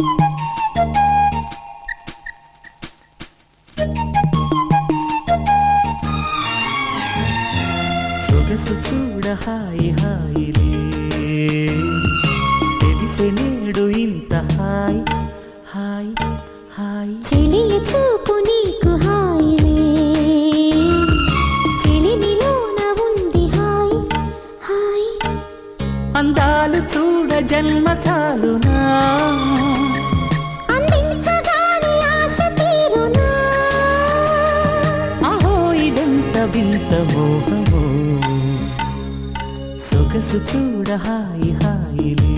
సొగసు చూడ హాయి హాయిలే తెలిసే నేడు ఇంత హాయ్ హాయ్ హాయ్ చెలియ చూపు నీకు హాయిలే చెలిమిలోన ఉంది హాయ్ హాయ్ అందాలు చూడ జన్మ చాలునా అందించగానే ఆశ తీరునా అహో ఇదెంత వింత మోహమో సొగసు చూడ హాయి హాయిలే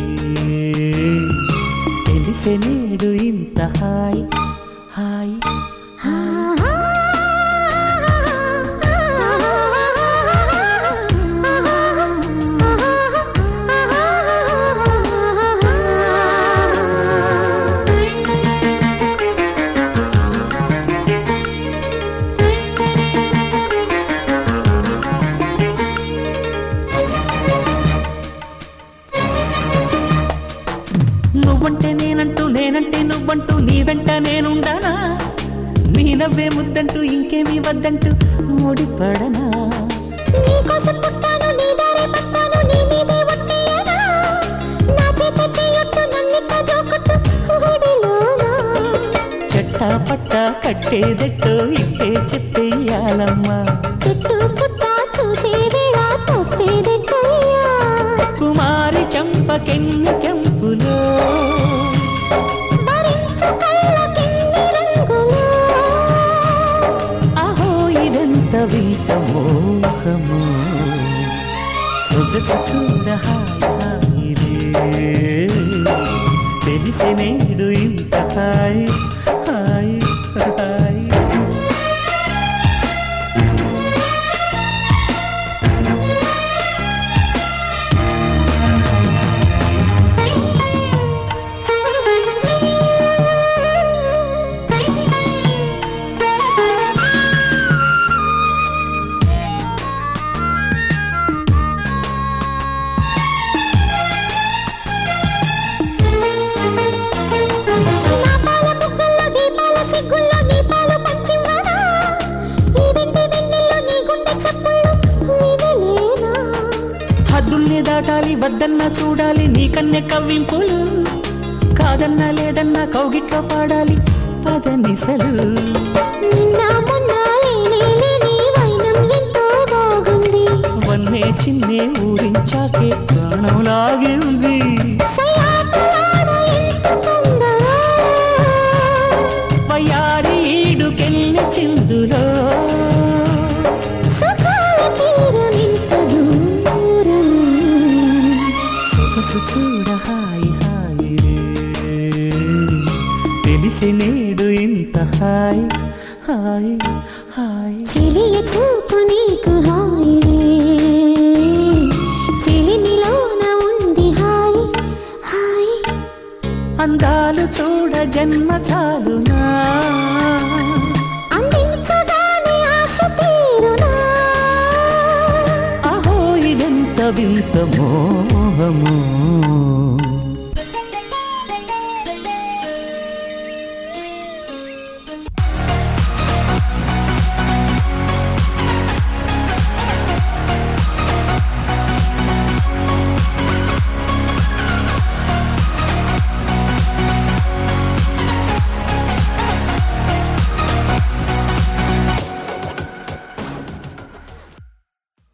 తెలిసే నేడు ఇంత హాయ్ హాయ్ నువ్వంటే నేనంటూ నేనంటే నువ్వంటూ నీ వెంట నేనుండానా నీ నవ్వే ముద్దంటూ ఇంకేమీ వద్దంటూ ముడిపడనా నీకోసం పుట్టాను నీ దారే పట్టాను నీ మీదే ఒట్టేయనా నా చేత చేయొట్టు నన్నిట్ట జోకొట్టు గుడిలోనా చెట్టా పట్టా కట్టేదెట్టో ఇట్టే చెప్పేయాలమ్మా చెట్టు పుట్ట చూసే వేళ తప్పేదెట్టయ్యా కుమారి చంపకెన్ని కెంపులో భరించు కళ్ళకెన్ని రంగులు అహో ఇదెంత వింత మోహము సొగసు చూడ హాయి హాయిలే తెలిసి నేడు ఇంత హాయ్ హాయ్ హాయ్ నా పాల బుగ్గల్లో దీపాల సిగ్గుల్లో నీ పాలు పంచివ్వనా ఈ వెండి వెన్నెల్లో నీ గుండె చప్పుళ్ళు వినలేనా హద్దుల్ని దాటాలి వద్దన్నా చూడాలి నీ కన్నె కవ్వింపులు కాదన్నా లేదన్నా కౌగిట్లో పాడాలి పదనిసలు నిన్న మొన్న లేనే లేని వైనం ఎంతో బాగుంది వన్నే చిన్నే ఊరించాకే ప్రాణం లాగింది సయాటలాడ ఎంత తొందర వయ్యారి ఈడుకెళ్ళి చిందులో సుఖాల తీరమింత దూరం సొగసు చూడ హాయి హాయిలే తెలిసి నేడు ఇంత హాయ్ హాయ్ హాయ్ చెలియ చూపు నీకు హాయిలే చెలిమిలోన ఉంది హాయ్ హాయ్ అందాలు చూడ జన్మ చాలునా అందించగానే ఆశ తీరునా అహో ఇదెంత వింత మోహము